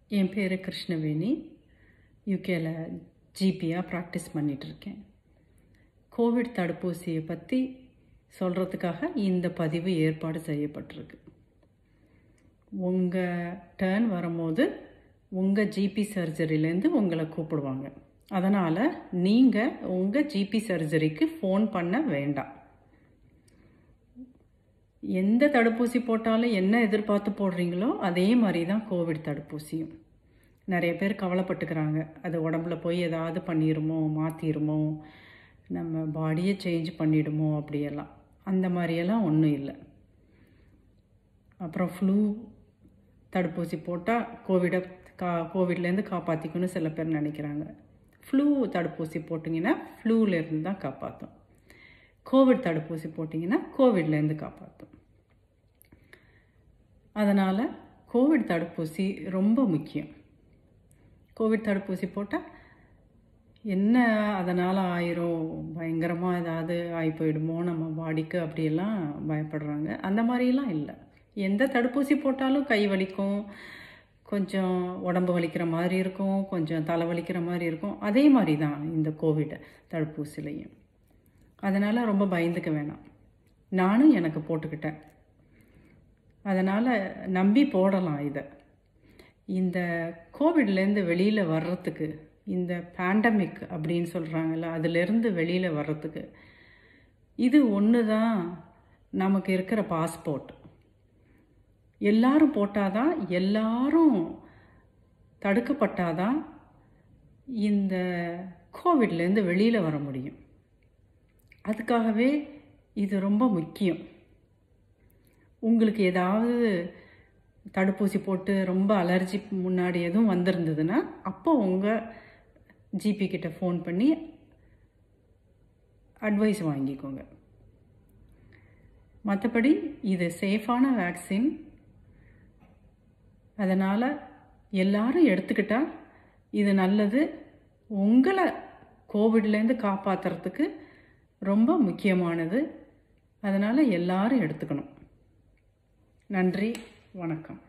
என் பேர் கிருஷ்ணவேணி யூகேல ஜிபியாக ப்ராக்டிஸ் பண்ணிகிட்ருக்கேன் கோவிட் தடுப்பூசியை பற்றி சொல்கிறதுக்காக இந்த பதிவு ஏற்பாடு செய்யப்பட்டிருக்கு உங்கள் டேர்ன் வரும்போது உங்கள் ஜிபி சர்ஜரியிலேருந்து உங்களை கூப்பிடுவாங்க அதனால் நீங்கள் உங்கள் ஜிபி சர்ஜரிக்கு ஃபோன் பண்ண வேண்டாம் எந்த தடுப்பூசி போட்டாலும் என்ன எதிர்பார்த்து போடுறீங்களோ அதே மாதிரி தான் கோவிட் தடுப்பூசியும் நிறைய பேர் கவலைப்பட்டுக்கிறாங்க அது உடம்புல போய் ஏதாவது பண்ணிடுமோ மாற்றிடுமோ நம்ம பாடியை சேஞ்ச் பண்ணிடுமோ அப்படியெல்லாம் அந்த மாதிரியெல்லாம் ஒன்றும் இல்லை அப்புறம் ஃப்ளூ தடுப்பூசி போட்டால் கோவிடை கா கோவிட்லேருந்து காப்பாற்றிக்கணும்னு சில பேர் நினைக்கிறாங்க ஃப்ளூ தடுப்பூசி போட்டிங்கன்னா ஃப்ளூலேருந்து தான் காப்பாற்றும் கோவிட் தடுப்பூசி போட்டிங்கன்னா கோவிட்லேருந்து காப்பாற்றும் அதனால் கோவிட் தடுப்பூசி ரொம்ப முக்கியம் கோவிட் தடுப்பூசி போட்டால் என்ன அதனால் ஆயிரும் பயங்கரமாக ஏதாவது ஆகி போயிடுமோ நம்ம பாடிக்கு அப்படியெல்லாம் பயப்படுறாங்க அந்த மாதிரிலாம் இல்லை எந்த தடுப்பூசி போட்டாலும் கை வலிக்கும் கொஞ்சம் உடம்பு வலிக்கிற மாதிரி இருக்கும் கொஞ்சம் தலை வலிக்கிற மாதிரி இருக்கும் அதே மாதிரி தான் இந்த கோவிட் தடுப்பூசிலையும் அதனால் ரொம்ப பயந்துக்க வேணாம் நானும் எனக்கு போட்டுக்கிட்டேன் அதனால் நம்பி போடலாம் இதை இந்த கோவிட்லேருந்து வெளியில் வர்றதுக்கு இந்த பேண்டமிக் அப்படின்னு சொல்கிறாங்கல்ல அதுலேருந்து வெளியில் வர்றதுக்கு இது ஒன்று தான் நமக்கு இருக்கிற பாஸ்போர்ட் எல்லாரும் போட்டாதான் எல்லாரும் தடுக்கப்பட்டாதான் இந்த கோவிட்லேருந்து வெளியில் வர முடியும் அதுக்காகவே இது ரொம்ப முக்கியம் உங்களுக்கு ஏதாவது தடுப்பூசி போட்டு ரொம்ப அலர்ஜி முன்னாடி எதுவும் வந்திருந்ததுன்னா அப்போ உங்கள் ஜிபி கிட்ட ஃபோன் பண்ணி அட்வைஸ் வாங்கிக்கோங்க மற்றபடி இது சேஃபான வேக்சின் அதனால் எல்லாரும் எடுத்துக்கிட்டால் இது நல்லது உங்களை கோவிட்லேருந்து காப்பாற்றுறதுக்கு ரொம்ப முக்கியமானது அதனால் எல்லாரும் எடுத்துக்கணும் நன்றி வணக்கம்